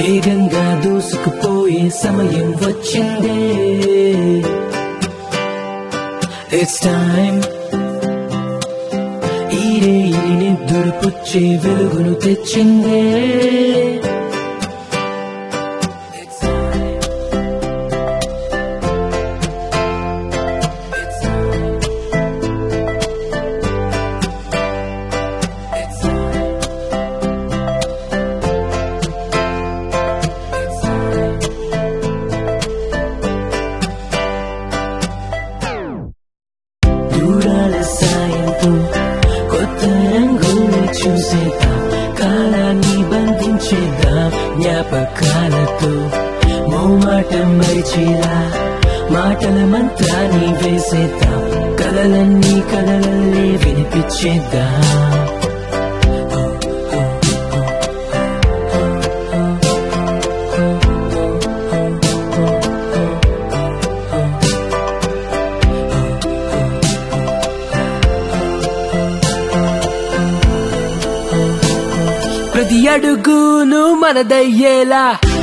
వేగంగా దూసుకుపోయే సమయం వచ్చిందే ఇట్స్ టైం ఈరే ఈ నిద్దురు పుచ్చే వెలుగును తెచ్చిందే It's time. It's time. It's time. It's time. దూరాల సాయంతో కొత్త రంగుల్ని చూసేద్దాం కాలాన్ని బంధించేద్దాం జ్ఞాపకాలతో మౌమాటం మరిచేలా మాటల మంత్రాన్ని వేసేద్దాం కలలన్నీ కలలల్లే వినిపించేద్దాం ప్రతి అడుగును మనదయ్యేలా